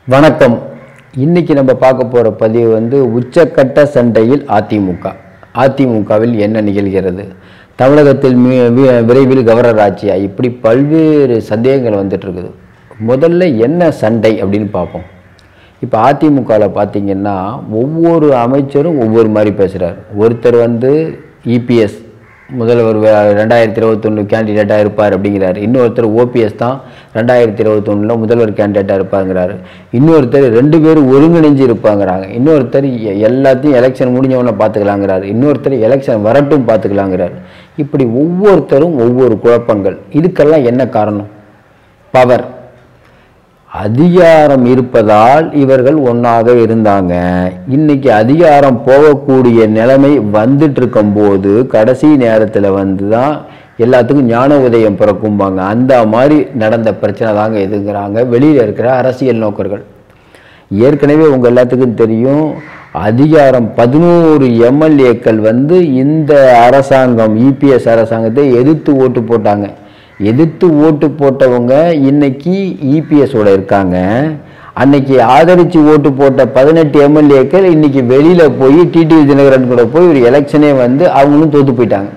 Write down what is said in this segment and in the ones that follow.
வணக்கம் இன்னைக்கு நம்ம பார்க்க போகிற பதிவு வந்து உச்சக்கட்ட சண்டையில் அதிமுக அதிமுகவில் என்ன நிகழ்கிறது தமிழகத்தில் மி- வி- விரைவில் கவர்னர் ஆட்சியா இப்படி பல்வேறு சந்தேகங்கள் வந்துட்டு இருக்குது முதல்ல என்ன சண்டை அப்படின்னு பார்ப்போம் இப்போ அதிமுகவில் பார்த்தீங்கன்னா ஒவ்வொரு அமைச்சரும் ஒவ்வொரு மாதிரி பேசுகிறார் ஒருத்தர் வந்து இபிஎஸ் முதல்வர் வே- ரெண்டாயிரத்தி இருபத்தொன்று கேண்டிடேட்டாக இருப்பார் அப்படிங்கிறாரு இன்னொருத்தர் ஓபிஎஸ் தான் ரெண்டாயிரத்தி இருபத்தொன்னில் முதல்வர் கேண்டிடேட்டாக இருப்பாங்கிறாரு இன்னொருத்தர் ரெண்டு பேரும் ஒருங்கிணைஞ்சு இருப்பாங்கிறாங்க இன்னொருத்தர் எ- எல்லாத்தையும் எலெக்ஷன் முடிஞ்சவொன்னே பார்த்துக்கலாங்கிறாரு இன்னொருத்தர் எலெக்ஷன் வரட்டும் பார்த்துக்கலாங்கிறாரு இப்படி ஒவ்வொருத்தரும் ஒவ்வொரு குழப்பங்கள் இதுக்கெல்லாம் என்ன காரணம் பவர் அதிகாரம் இருப்பதால் இவர்கள் ஒன்றாக இருந்தாங்க இன்னைக்கு அதிகாரம் போகக்கூடிய நிலைமை வந்துட்டு இருக்கும்போது கடைசி நேரத்தில் வந்து தான் எல்லாத்துக்கும் ஞான உதயம் பிறக்கும்பாங்க அந்த மாதிரி நடந்த பிரச்சனை தாங்க எதுங்கிறாங்க வெளியில் இருக்கிற அரசியல் நோக்கர்கள் ஏற்கனவே உங்கள் எல்லாத்துக்கும் தெரியும் அதிகாரம் பதினோரு எம்எல்ஏக்கள் வந்து இந்த அரசாங்கம் இபிஎஸ் அரசாங்கத்தை எதிர்த்து ஓட்டு போட்டாங்க எதிர்த்து ஓட்டு போட்டவங்க இன்னைக்கு இபிஎஸோட இருக்காங்க அன்னைக்கு ஆதரித்து ஓட்டு போட்ட பதினெட்டு எம்எல்ஏக்கள் இன்னைக்கு வெளியில் போய் டிடிவி தினகரன் கூட போய் ஒரு எலெக்ஷனே வந்து அவங்களும் தோத்து போயிட்டாங்க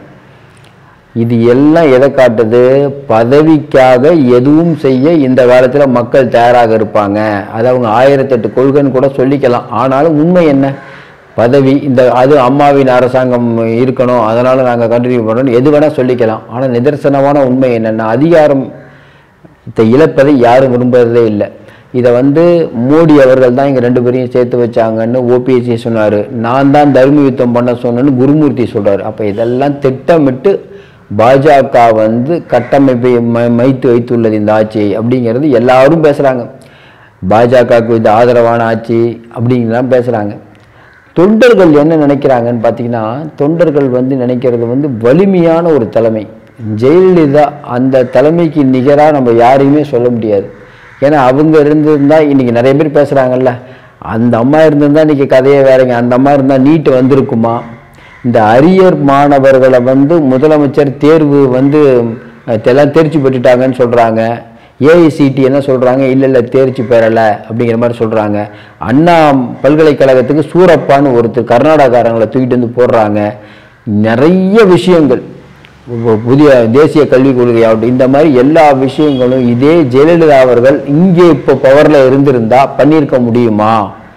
இது எல்லாம் எதை காட்டுது பதவிக்காக எதுவும் செய்ய இந்த காலத்தில் மக்கள் தயாராக இருப்பாங்க அது அவங்க ஆயிரத்தெட்டு கொள்கைன்னு கூட சொல்லிக்கலாம் ஆனாலும் உண்மை என்ன பதவி இந்த அது அம்மாவின் அரசாங்கம் இருக்கணும் அதனால் நாங்கள் கண்டினியூ பண்ணுறோம் எது வேணால் சொல்லிக்கலாம் ஆனால் நிதர்சனமான உண்மை என்னென்னா அதிகாரம் இதை இழப்பதை யாரும் விரும்புறதே இல்லை இதை வந்து மோடி அவர்கள் தான் இங்கே ரெண்டு பேரையும் சேர்த்து வச்சாங்கன்னு ஓபிஎஸ்சி சொன்னார் நான் தான் தர்ம யுத்தம் பண்ண சொன்னேன்னு குருமூர்த்தி சொல்றாரு அப்போ இதெல்லாம் திட்டமிட்டு பாஜக வந்து கட்டமைப்பை ம- மைத்து வைத்துள்ளது இந்த ஆட்சி அப்படிங்கிறது எல்லாரும் பேசுகிறாங்க பாஜகவுக்கு இது ஆதரவான ஆட்சி அப்படிங்கலாம் பேசுகிறாங்க தொண்டர்கள் என்ன நினைக்கிறாங்கன்னு பார்த்தீங்கன்னா தொண்டர்கள் வந்து நினைக்கிறது வந்து வலிமையான ஒரு தலைமை ஜெயலலிதா அந்த தலைமைக்கு நிகராக நம்ம யாரையுமே சொல்ல முடியாது ஏன்னா அவங்க இருந்திருந்தா இன்னைக்கு நிறைய பேர் பேசுகிறாங்கல்ல அந்த அம்மா இருந்திருந்தா இன்னைக்கு கதையே வேறங்க அந்த அம்மா இருந்தால் நீட்டு வந்திருக்குமா இந்த அரியர் மாணவர்களை வந்து முதலமைச்சர் தேர்வு வந்து அஹ், எல்லாம் தேர்ச்சி பெற்றுட்டாங்கன்னு சொல்கிறாங்க ஏஐசிடி என்ன சொல்கிறாங்க இல்லை இல்லை தேர்ச்சி பெறலை அப்படிங்கிற மாதிரி சொல்கிறாங்க அண்ணா பல்கலைக்கழகத்துக்கு சூரப்பான்னு ஒருத்தர் கர்நாடகாரங்களை தூக்கிட்டு வந்து போடுறாங்க நிறைய விஷயங்கள் உ- புதிய தேசிய கல்விக் கொள்கை ஆகட்டும் இந்த மாதிரி எல்லா விஷயங்களும் இதே ஜெயலலிதா அவர்கள் இங்கே இப்போ பவரில் இருந்திருந்தா பண்ணியிருக்க முடியுமா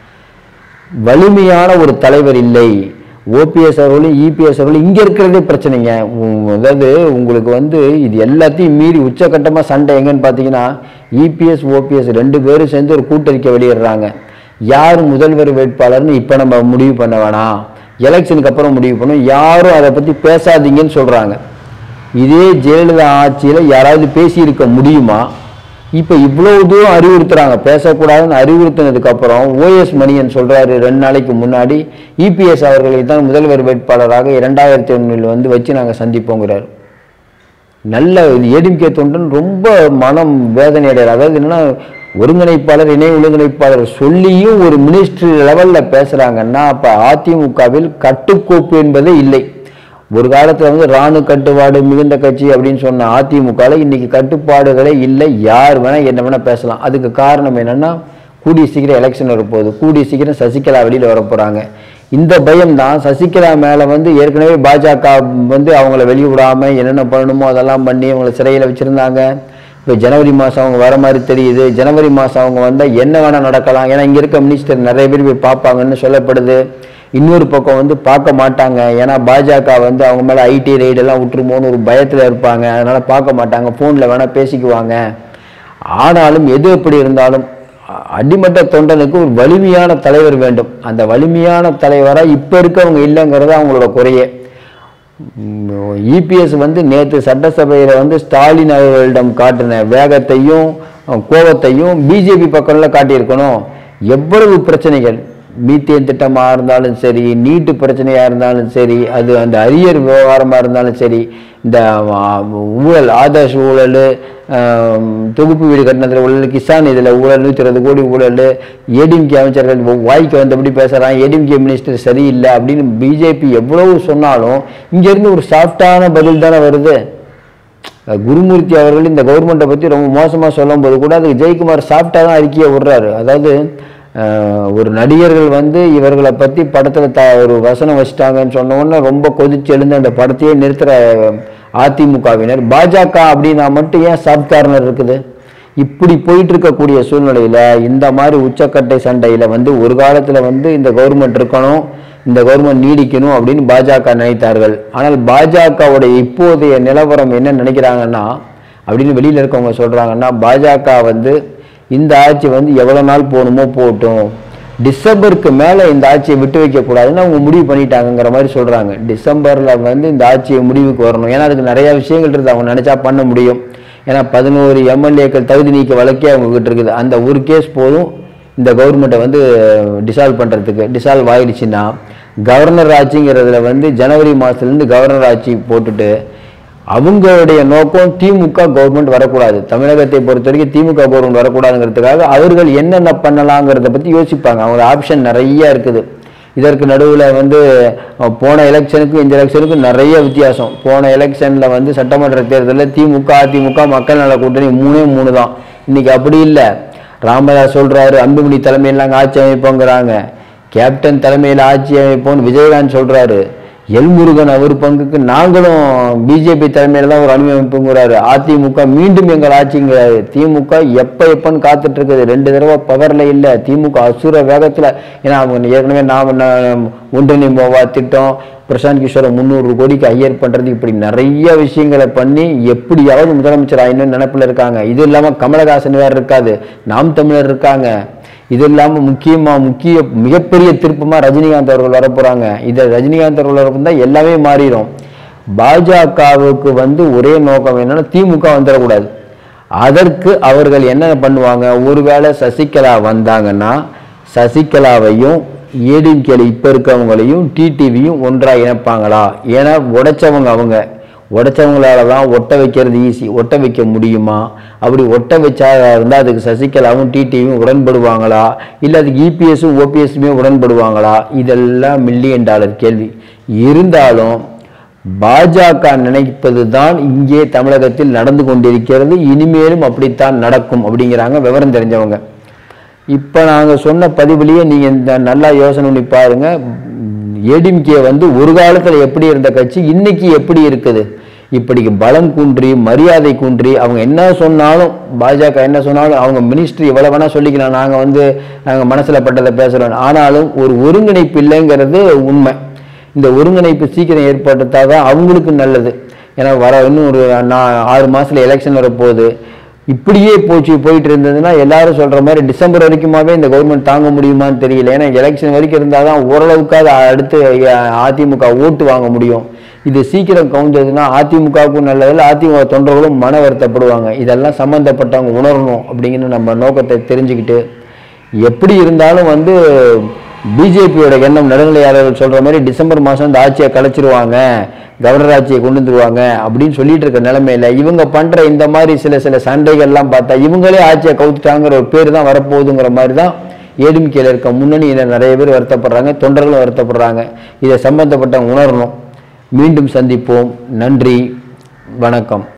வலிமையான ஒரு தலைவர் இல்லை ஓபிஎஸ் அவர்களும் இபிஎஸ் அவர்களும் இங்கே இருக்கிறதே பிரச்சனைங்க உம், அதாவது உங்களுக்கு வந்து இது எல்லாத்தையும் மீறி உச்சக்கட்டமாக சண்டை எங்கன்னு பார்த்தீங்கன்னா இபிஎஸ் ஓபிஎஸ் ரெண்டு பேரும் சேர்ந்து ஒரு கூட்டறிக்கை வெளியிடுறாங்க யார் முதல்வர் வேட்பாளர்னு இப்போ நம்ம முடிவு பண்ண வேணாம் எலெக்ஷனுக்கு அப்புறம் முடிவு பண்ணோம் யாரும் அதை பற்றி பேசாதீங்கன்னு சொல்கிறாங்க இதே ஜெயலலிதா ஆட்சியில் யாராவது பேசியிருக்க முடியுமா இப்போ இவ்வளவு தூரம் அறிவுறுத்துறாங்க பேசக்கூடாதுன்னு அறிவுறுத்தினதுக்கு அப்புறம் ஓஎஸ் மணியன் சொல்றாரு ரெண்டு நாளைக்கு முன்னாடி இபிஎஸ் அவர்களை தான் முதல்வர் வேட்பாளராக இரண்டாயிரத்தி ஒன்றில் வந்து வச்சு நாங்கள் சந்திப்போங்கிறார் நல்ல ஏடிஎம்கே தொண்டன் ரொம்ப மனம் வேதனை அடைகிறார் அதாவது என்னன்னா ஒருங்கிணைப்பாளர் இணை ஒருங்கிணைப்பாளர் சொல்லியும் ஒரு மினிஸ்ட்ரி லெவலில் பேசுகிறாங்கன்னா அப்போ அதிமுகவில் கட்டுக்கோப்பு என்பதே இல்லை ஒரு காலத்தில் வந்து ராணு கட்டுப்பாடு மிகுந்த கட்சி அப்படின்னு சொன்ன அதிமுகவில் இன்னைக்கு கட்டுப்பாடுகளே இல்லை யார் வேணால் என்ன வேணால் பேசலாம் அதுக்கு காரணம் என்னன்னா கூடிய சீக்கிரம் எலெக்ஷன் வரப்போகுது கூடிய சீக்கிரம் சசிகலா வெளியில் வர போகிறாங்க இந்த பயம் தான் சசிகலா மேலே வந்து ஏற்கனவே பாஜக வந்து அவங்கள வெளியே விடாமல் என்னென்ன பண்ணணுமோ அதெல்லாம் பண்ணி அவங்கள சிறையில் வச்சுருந்தாங்க இப்போ ஜனவரி மாதம் அவங்க வர மாதிரி தெரியுது ஜனவரி மாதம் அவங்க வந்தால் என்ன வேணால் நடக்கலாம் ஏன்னா இங்கே இருக்க மினிஸ்டர் நிறைய பேர் போய் பார்ப்பாங்கன்னு சொல்லப்படுது இன்னொரு பக்கம் வந்து பார்க்க மாட்டாங்க ஏன்னா பாஜக வந்து அவங்க மேலே ஐடி ரைடெல்லாம் விட்டுருமோன்னு ஒரு பயத்தில் இருப்பாங்க அதனால் பார்க்க மாட்டாங்க ஃபோனில் வேணால் பேசிக்குவாங்க ஆனாலும் எது எப்படி இருந்தாலும் அ- அடிமட்ட தொண்டனுக்கு ஒரு வலிமையான தலைவர் வேண்டும் அந்த வலிமையான தலைவராக இப்போ இருக்கவங்க இல்லைங்கிறது அவங்களோட குறையே இபிஎஸ் வந்து நேற்று சட்டசபையில் வந்து ஸ்டாலின் அவர்களிடம் காட்டின வேகத்தையும் அஹ், கோபத்தையும் பிஜேபி பக்கம்ல காட்டியிருக்கணும் எவ்வளவு பிரச்சனைகள் மீத்தேன் திட்டமாக இருந்தாலும் சரி நீட்டு பிரச்சனையாக இருந்தாலும் சரி அது அந்த அரியர் விவகாரமாக இருந்தாலும் சரி இந்த ஆ, ஊழல் ஆதர்ஷ் ஊழல் ஆம், தொகுப்பு வீடு கட்டினத்தில் ஊழல் கிசான் இதில் ஊழல் நூற்றி இருபது கோடி ஊழல் ஏடிஎம்கே அமைச்சர்கள் வாய்க்கு வந்தபடி பேசுகிறான் ஏடிஎம்கே மினிஸ்டர் சரியில்லை அப்படின்னு பிஜேபி எவ்வளவு சொன்னாலும் இங்கேருந்து ஒரு சாஃப்டான பதில் தானே வருது அஹ், குருமூர்த்தி அவர்கள் இந்த கவர்மெண்ட்டை பற்றி ரொம்ப மோசமாக சொல்லும்போது கூட அதுக்கு ஜெயக்குமார் சாஃப்டாக தான் அறிக்கையை விடுறாரு அதாவது அஹ், ஒரு நடிகர்கள் வந்து இவர்களை பற்றி படத்தில் த ஒரு வசனம் வச்சுட்டாங்கன்னு சொன்ன உடனே ரொம்ப கொதிச்சு எழுந்து அந்த படத்தையே நிறுத்துகிற அதிமுகவினர் பாஜக அப்படின்னா மட்டும் ஏன் சாஃப்ட் கார்னர் இருக்குது இப்படி போயிட்டு இருக்கக்கூடிய சூழ்நிலையில இந்த மாதிரி உச்சக்கட்டை சண்டையில வந்து ஒரு காலத்துல வந்து இந்த கவர்மெண்ட் இருக்கணும் இந்த கவர்மெண்ட் நீடிக்கணும் அப்படின்னு பாஜக நினைத்தார்கள் ஆனால் பாஜகவுடைய இப்போதைய நிலவரம் என்ன நினைக்கிறாங்கன்னா அப்படின்னு வெளியில இருக்கவங்க சொல்றாங்கன்னா பாஜக வந்து இந்த ஆட்சி வந்து எவ்வளவு நாள் போகணுமோ போகட்டும் டிசம்பருக்கு மேலே இந்த ஆட்சியை விட்டு வைக்கக்கூடாதுன்னு அவங்க முடிவு பண்ணிட்டாங்கங்கிற மாதிரி சொல்கிறாங்க டிசம்பரில் வந்து இந்த ஆட்சியை முடிவுக்கு வரணும் ஏன்னா அதுக்கு நிறைய விஷயங்கள் இருக்குது அவங்க நினச்சா பண்ண முடியும் ஏன்னா பதினோரு எம்எல்ஏக்கள் தகுதி நீக்க வழக்கே அவங்க கிட்ட இருக்குது அந்த ஒரு கேஸ் போதும் இந்த கவர்மெண்ட்டை வந்து டிசால்வ் பண்ணுறதுக்கு டிசால்வ் ஆயிடுச்சுன்னா கவர்னர் ஆட்சிங்கிறதுல வந்து ஜனவரி மாதத்துலேருந்து கவர்னர் ஆட்சி போட்டுட்டு அவங்களுடைய நோக்கம் திமுக கவர்மெண்ட் வரக்கூடாது தமிழகத்தை பொறுத்த வரைக்கும் திமுக கவர்மெண்ட் வரக்கூடாதுங்கிறதுக்காக அவர்கள் என்னென்ன பண்ணலாங்கிறத பற்றி யோசிப்பாங்க அவங்க ஆப்ஷன் நிறைய இருக்குது இதற்கு நடுவில் வந்து அஹ், போன எலெக்ஷனுக்கும் இந்த எலெக்ஷனுக்கும் நிறைய வித்தியாசம் போன எலெக்ஷனில் வந்து சட்டமன்ற தேர்தலில் திமுக அதிமுக மக்கள் நல கூட்டணி மூணே மூணு தான் இன்னைக்கு அப்படி இல்லை ராமதாஸ் சொல்றாரு அன்புமணி தலைமையில் நாங்கள் ஆட்சி அமைப்போங்கிறாங்க கேப்டன் தலைமையில் ஆட்சி அமைப்போம்னு விஜயகாந்த் சொல்றாரு எல்முருகன் அவர் பங்குக்கு நாங்களும் பிஜேபி தலைமையில தான் ஒரு அனுமதிப்புங்கிறாரு அதிமுக மீண்டும் எங்கள் ஆட்சிங்கிறாரு திமுக எப்ப எப்பன்னு காத்துட்டு இருக்குது ரெண்டு தடவை பவர்ல இல்ல திமுக அசுர வேகத்துல ஏன்னா அவங்க ஏற்கனவே நாம ந- ஒன்றிணைமோவா திட்டம் பிரசாந்த் கிஷோரை முந்நூறு கோடிக்கு ஹையர் பண்றது இப்படி நிறைய விஷயங்களை பண்ணி எப்படியாவது முதலமைச்சர் ஆயின்னு நினைப்புல இருக்காங்க இது இல்லாம கமலஹாசன் வேற இருக்காது நாம் தமிழர் இருக்காங்க இது இல்லாம முக்கியமா முக்கிய மிகப்பெரிய திருப்பமா ரஜினிகாந்த் அவர்கள் வரப்போறாங்க இதை ரஜினிகாந்த் அவர்கள் வரப்போ எல்லாமே மாறிடும் பாஜகவுக்கு வந்து ஒரே நோக்கம் என்னன்னா திமுக வந்துடக்கூடாது அதற்கு அவர்கள் என்ன பண்ணுவாங்க ஒருவேளை சசிகலா வந்தாங்கன்னா சசிகலாவையும் ஏடிஎம்கேல இப்ப இருக்கவங்களையும் டிடிவியும் ஒன்றா இணைப்பாங்களா ஏன்னா உடைச்சவங்க அவங்க உடைச்சவங்களால தான் ஒட்ட வைக்கிறது ஈஸி ஒட்ட வைக்க முடியுமா அப்படி ஒட்ட வச்சா இருந்தால் அதுக்கு சசிகலாவும் டிடிவியும் உடன்படுவாங்களா இல்லை அதுக்கு இபிஎஸும் ஓபிஎஸ்ஸுமே உடன்படுவாங்களா இதெல்லாம் மில்லியன் டாலர் கேள்வி இருந்தாலும் பாஜக நினைப்பது தான் இங்கே தமிழகத்தில் நடந்து கொண்டிருக்கிறது இனிமேலும் அப்படித்தான் நடக்கும் அப்படிங்கிறாங்க விவரம் தெரிஞ்சவங்க இப்போ நாங்கள் சொன்ன பதிவுலேயே நீங்கள் இந்த நல்லா யோசனை பண்ணி பாருங்க ஏடிஎம்கே வந்து ஒரு காலத்தில் எப்படி இருந்த கட்சி இன்னைக்கு எப்படி இருக்குது இப்படிக்கு பலம் குன்றி மரியாதை குன்றி அவங்க என்ன சொன்னாலும் பாஜக என்ன சொன்னாலும் அவங்க மினிஸ்ட்ரி எவ்வளோ வேணால் சொல்லிக்கலாம் நாங்கள் வந்து நாங்கள் மனசில் பட்டதை பேசுகிறோம் ஆனாலும் ஒரு ஒருங்கிணைப்பு இல்லைங்கிறது உண்மை இந்த ஒருங்கிணைப்பு சீக்கிரம் ஏற்படுத்தாதான் தான் அவங்களுக்கு நல்லது ஏன்னா வர இன்னும் ஒரு நா- ஆறு மாசத்துல எலெக்ஷன் வரப்போகுது இப்படியே போச்சு போயிட்டு இருந்ததுன்னா எல்லாரும் சொல்ற மாதிரி டிசம்பர் வரைக்குமாவே இந்த கவர்மெண்ட் தாங்க முடியுமான்னு தெரியல ஏன்னா எலெக்ஷன் வரைக்கும் இருந்தால் தான் ஓரளவுக்காவது அடுத்து அஹ், அதிமுக ஓட்டு வாங்க முடியும் இது சீக்கிரம் கவுந்ததுன்னா அதிமுகவுக்கும் நல்லதில்லை அதிமுக தொண்டர்களும் மன வருத்தப்படுவாங்க இதெல்லாம் சம்மந்தப்பட்டவங்க உணரணும் அப்படிங்கிற நம்ம நோக்கத்தை தெரிஞ்சுக்கிட்டு எப்படி இருந்தாலும் வந்து பிஜேபியோட எண்ணம் நடுநிலையாளர்கள் சொல்ற மாதிரி டிசம்பர் மாதம் இந்த ஆட்சியை கலைச்சிருவாங்க கவர்னர் ஆட்சியை கொண்டு வந்துருவாங்க அப்படின்னு சொல்லிட்டு இருக்க நிலைமையில இவங்க பண்ற இந்த மாதிரி சில சில சண்டைகள்லாம் பார்த்தா இவங்களே ஆட்சியை கவுத்துட்டாங்கிற ஒரு பேர் தான் வரப்போகுதுங்கிற மாதிரி தான் ஏடிஎம்கேல இருக்க முன்னணியினர் நிறைய பேர் வருத்தப்படுறாங்க தொண்டர்களும் வருத்தப்படுறாங்க இதை சம்பந்தப்பட்டவங்க உணரணும் மீண்டும் சந்திப்போம் நன்றி வணக்கம்